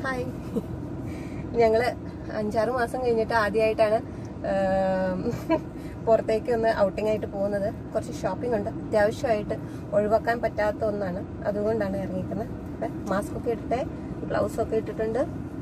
hi ഞങ്ങള് അഞ്ചാറ് മാസം കഴിഞ്ഞിട്ട് ആദ്യമായിട്ടാണ് പുറത്തേക്ക് ഒന്ന് ഔട്ടിംഗ് ആയിട്ട് പോകുന്നത് കുറച്ച് ഷോപ്പിംഗ് ഉണ്ട് അത്യാവശ്യമായിട്ട് ഒഴിവാക്കാൻ പറ്റാത്ത ഒന്നാണ് അതുകൊണ്ടാണ് ഇറങ്ങിക്കുന്നത് അപ്പം മാസ്ക് ഒക്കെ ഇട്ടിട്ട് ഗ്ലൗസ് ഒക്കെ ഇട്ടിട്ടുണ്ട്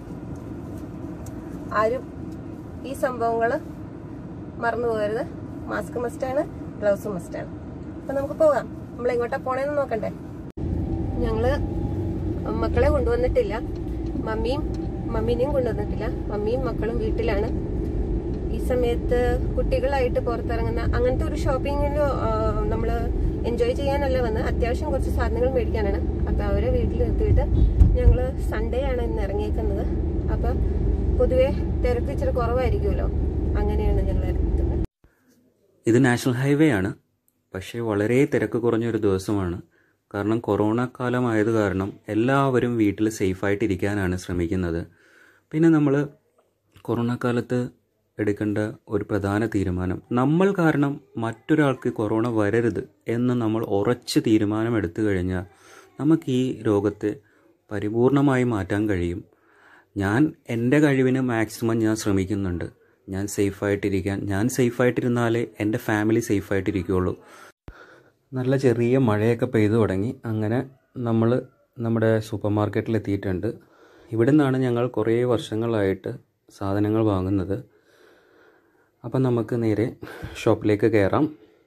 ആരും ഈ സംഭവങ്ങൾ മറന്നു പോകരുത് മാസ്ക് മസ്റ്റാണ് ഗ്ലൗസ് മസ്റ്റാണ് അപ്പം നമുക്ക് പോകാം നമ്മൾ എങ്ങോട്ടാ പോണേന്ന് നോക്കണ്ടേ ഞങ്ങള് മക്കളെ കൊണ്ടുവന്നിട്ടില്ല മമ്മിയും മമ്മീനെയും കൊണ്ടുവന്നിട്ടില്ല മമ്മിയും മക്കളും വീട്ടിലാണ് ഈ സമയത്ത് കുട്ടികളായിട്ട് പുറത്തിറങ്ങുന്ന അങ്ങനത്തെ ഒരു ഷോപ്പിങ്ങിന് നമ്മള് എൻജോയ് ചെയ്യാനല്ല വന്ന് അത്യാവശ്യം കുറച്ച് സാധനങ്ങൾ മേടിക്കാനാണ് അപ്പൊ അവരെ വീട്ടിൽ നിർത്തിയിട്ട് ഞങ്ങള് സൺഡേ ആണ് ഇന്ന് ഇറങ്ങിയേക്കുന്നത് അപ്പൊ പൊതുവെ തിരക്ക് ഇച്ചിരി കുറവായിരിക്കുമല്ലോ അങ്ങനെയാണ് ഞങ്ങൾ ഇറങ്ങിയിട്ടുള്ളത് ഇത് നാഷണൽ ഹൈവേ ആണ് പക്ഷേ വളരെ തിരക്ക് കുറഞ്ഞൊരു ദിവസമാണ് കാരണം കൊറോണ കാലമായത് കാരണം എല്ലാവരും വീട്ടിൽ സേഫായിട്ടിരിക്കാനാണ് ശ്രമിക്കുന്നത് പിന്നെ നമ്മൾ കൊറോണ കാലത്ത് എടുക്കേണ്ട ഒരു പ്രധാന തീരുമാനം നമ്മൾ കാരണം മറ്റൊരാൾക്ക് കൊറോണ വരരുത് എന്ന് നമ്മൾ ഉറച്ച് തീരുമാനം എടുത്തു കഴിഞ്ഞാൽ നമുക്ക് ഈ രോഗത്തെ പരിപൂർണമായി മാറ്റാൻ കഴിയും ഞാൻ എൻ്റെ കഴിവിന് മാക്സിമം ഞാൻ ശ്രമിക്കുന്നുണ്ട് ഞാൻ സേഫായിട്ടിരിക്കാൻ ഞാൻ സേഫായിട്ടിരുന്നാലേ എൻ്റെ ഫാമിലി സേഫായിട്ടിരിക്കുകയുള്ളൂ നല്ല ചെറിയ മഴയൊക്കെ പെയ്തു തുടങ്ങി അങ്ങനെ നമ്മൾ നമ്മുടെ സൂപ്പർ മാർക്കറ്റിൽ എത്തിയിട്ടുണ്ട് ഇവിടെ നിന്നാണ് ഞങ്ങൾ കുറേ വർഷങ്ങളായിട്ട് സാധനങ്ങൾ വാങ്ങുന്നത് അപ്പം നമുക്ക് നേരെ ഷോപ്പിലേക്ക് കയറാം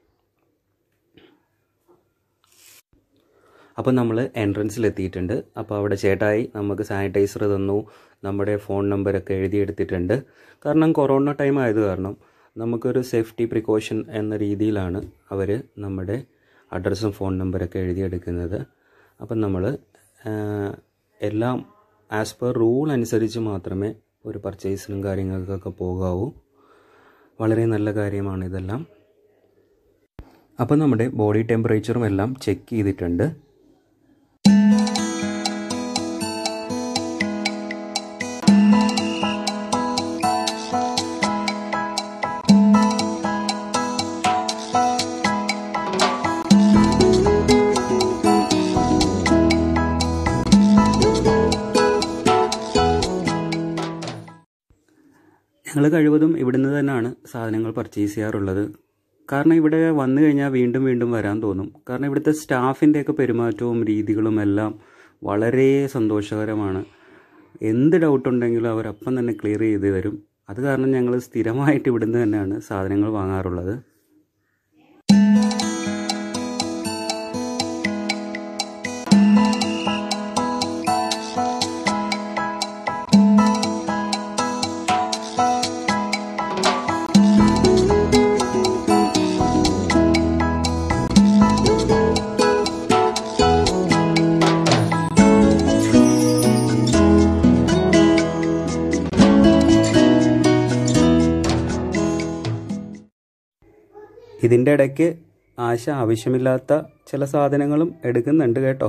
അപ്പോൾ നമ്മൾ എൻട്രൻസിൽ എത്തിയിട്ടുണ്ട് അപ്പോൾ അവിടെ ചേട്ടായി നമുക്ക് സാനിറ്റൈസർ തന്നു നമ്മുടെ ഫോൺ നമ്പരൊക്കെ എഴുതിയെടുത്തിട്ടുണ്ട് കാരണം കൊറോണ ടൈം ആയത് കാരണം നമുക്കൊരു സേഫ്റ്റി പ്രിക്കോഷൻ എന്ന രീതിയിലാണ് അവർ നമ്മുടെ അഡ്രസ്സും ഫോൺ നമ്പരൊക്കെ എഴുതിയെടുക്കുന്നത് അപ്പം നമ്മൾ എല്ലാം ആസ് പെർ റൂൾ അനുസരിച്ച് മാത്രമേ ഒരു പർച്ചേസിനും കാര്യങ്ങൾക്കൊക്കെ പോകാവൂ വളരെ നല്ല കാര്യമാണ് ഇതെല്ലാം അപ്പോൾ നമ്മുടെ ബോഡി ടെമ്പറേച്ചറും എല്ലാം ചെക്ക് ചെയ്തിട്ടുണ്ട് ഞങ്ങൾ കഴിവതും ഇവിടുന്ന് തന്നെയാണ് സാധനങ്ങൾ പർച്ചേസ് ചെയ്യാറുള്ളത് കാരണം ഇവിടെ വന്നു കഴിഞ്ഞാൽ വീണ്ടും വീണ്ടും വരാൻ തോന്നും കാരണം ഇവിടുത്തെ സ്റ്റാഫിൻ്റെയൊക്കെ പെരുമാറ്റവും രീതികളും എല്ലാം വളരെ സന്തോഷകരമാണ് എന്ത് ഡൗട്ട് ഉണ്ടെങ്കിലും അവർ അപ്പം തന്നെ ക്ലിയർ ചെയ്ത് തരും അത് കാരണം ഞങ്ങൾ സ്ഥിരമായിട്ട് ഇവിടുന്ന് തന്നെയാണ് സാധനങ്ങൾ വാങ്ങാറുള്ളത് ഇതിൻ്റെ ഇടയ്ക്ക് ആശ ആവശ്യമില്ലാത്ത ചില സാധനങ്ങളും എടുക്കുന്നുണ്ട് കേട്ടോ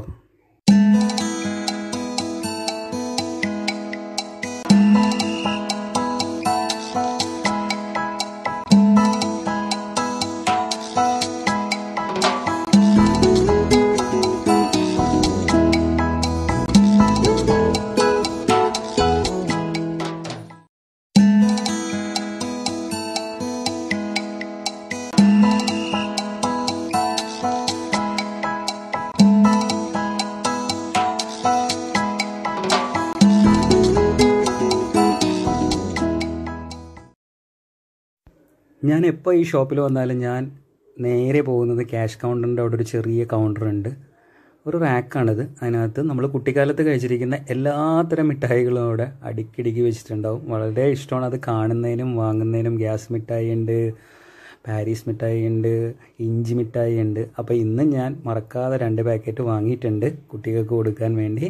ഞാൻ എപ്പോൾ ഈ ഷോപ്പിൽ വന്നാലും ഞാൻ നേരെ പോകുന്നത് ക്യാഷ് കൗണ്ടറിൻ്റെ അവിടെ ഒരു ചെറിയ കൗണ്ടർ ഉണ്ട് ഒരു റാക്കാണിത് അതിനകത്ത് നമ്മൾ കുട്ടിക്കാലത്ത് കഴിച്ചിരിക്കുന്ന എല്ലാത്തരം മിഠായികളും അവിടെ അടുക്കിടുക്കി വെച്ചിട്ടുണ്ടാവും വളരെ ഇഷ്ടമാണ് അത് കാണുന്നതിനും വാങ്ങുന്നതിനും ഗ്യാസ് മിഠായി ഉണ്ട് പാരീസ് മിഠായി ഉണ്ട് ഇഞ്ചി മിഠായി ഉണ്ട് അപ്പോൾ ഇന്ന് ഞാൻ മറക്കാതെ രണ്ട് പാക്കറ്റ് വാങ്ങിയിട്ടുണ്ട് കുട്ടികൾക്ക് കൊടുക്കാൻ വേണ്ടി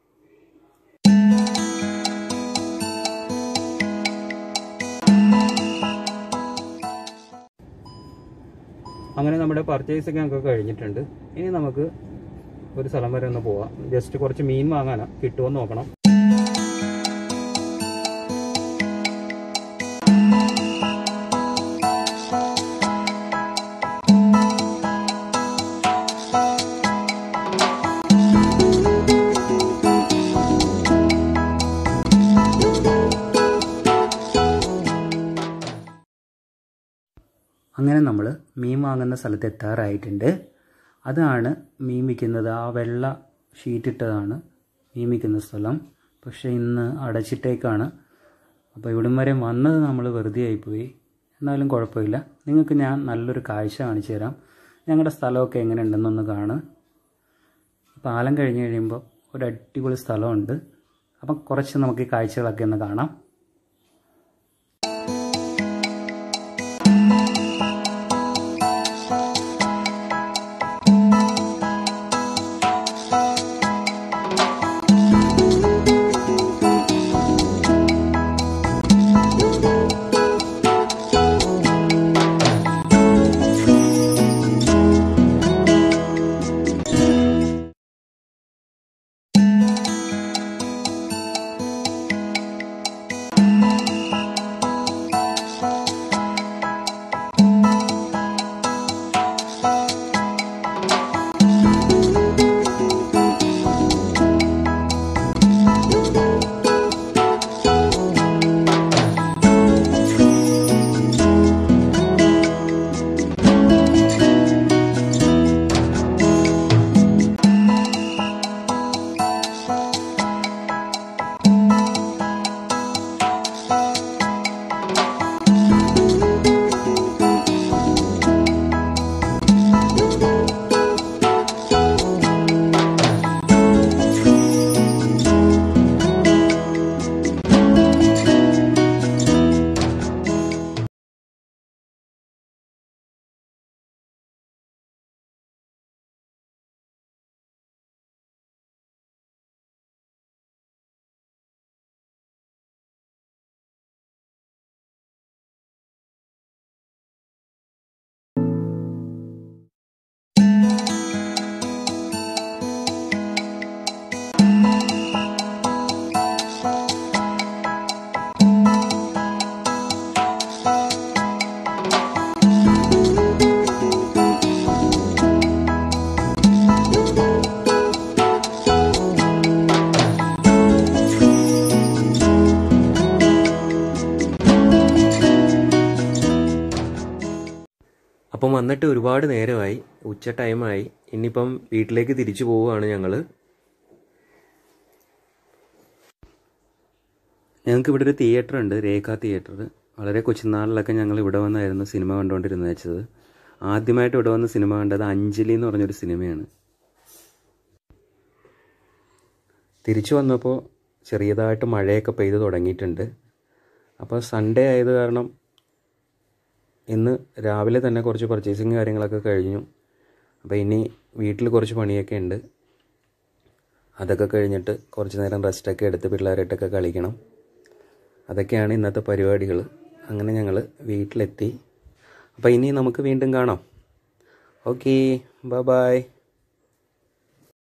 അങ്ങനെ നമ്മുടെ പർച്ചേസ് ഒക്കെ ഞങ്ങൾക്ക് കഴിഞ്ഞിട്ടുണ്ട് ഇനി നമുക്ക് ഒരു സ്ഥലം വരെ ഒന്ന് പോവാം ജസ്റ്റ് കുറച്ച് മീൻ വാങ്ങാനാ കിട്ടുമോ എന്ന് നോക്കണം അങ്ങനെ നമ്മൾ മീൻ വാങ്ങുന്ന സ്ഥലത്ത് എത്താറായിട്ടുണ്ട് അതാണ് മീൻ വിൽക്കുന്നത് ആ വെള്ള ഷീറ്റിട്ടതാണ് മീൻ വിൽക്കുന്ന സ്ഥലം പക്ഷേ ഇന്ന് അടച്ചിട്ടേക്കാണ് അപ്പോൾ ഇവിടം വരെ വന്നത് നമ്മൾ വെറുതെ ആയിപ്പോയി എന്നാലും കുഴപ്പമില്ല നിങ്ങൾക്ക് ഞാൻ നല്ലൊരു കാഴ്ച കാണിച്ചു തരാം ഞങ്ങളുടെ സ്ഥലമൊക്കെ എങ്ങനെ ഉണ്ടെന്നൊന്ന് കാണ് പാലം കഴിഞ്ഞ് കഴിയുമ്പോൾ ഒരു അടിപൊളി സ്ഥലമുണ്ട് അപ്പം കുറച്ച് നമുക്ക് ഈ കാഴ്ചകളൊക്കെ ഒന്ന് കാണാം അപ്പം വന്നിട്ട് ഒരുപാട് നേരമായി ഉച്ച ടൈമായി ഇനിയിപ്പം വീട്ടിലേക്ക് തിരിച്ചു പോവുകയാണ് ഞങ്ങൾ ഞങ്ങൾക്ക് ഇവിടെ ഒരു തിയേറ്റർ ഉണ്ട് രേഖ തിയേറ്റർ വളരെ കൊച്ചുനാളിലൊക്കെ ഞങ്ങൾ ഇവിടെ വന്നായിരുന്നു സിനിമ കണ്ടുകൊണ്ടിരുന്നത് വെച്ചത് ആദ്യമായിട്ട് ഇവിടെ വന്ന് സിനിമ കണ്ടത് അഞ്ജലി എന്ന് പറഞ്ഞൊരു സിനിമയാണ് തിരിച്ചു വന്നപ്പോൾ ചെറിയതായിട്ട് മഴയൊക്കെ പെയ്ത് തുടങ്ങിയിട്ടുണ്ട് അപ്പോൾ സൺഡേ ആയത് കാരണം ഇന്ന് രാവിലെ തന്നെ കുറച്ച് പർച്ചേസിങ് കാര്യങ്ങളൊക്കെ കഴിഞ്ഞു അപ്പോൾ ഇനി വീട്ടിൽ കുറച്ച് പണിയൊക്കെ ഉണ്ട് അതൊക്കെ കഴിഞ്ഞിട്ട് കുറച്ച് നേരം റെസ്റ്റൊക്കെ എടുത്ത് പിള്ളേരായിട്ടൊക്കെ കളിക്കണം അതൊക്കെയാണ് ഇന്നത്തെ പരിപാടികൾ അങ്ങനെ ഞങ്ങൾ വീട്ടിലെത്തി അപ്പോൾ ഇനി നമുക്ക് വീണ്ടും കാണാം ഓക്കേ ബൈ ബൈ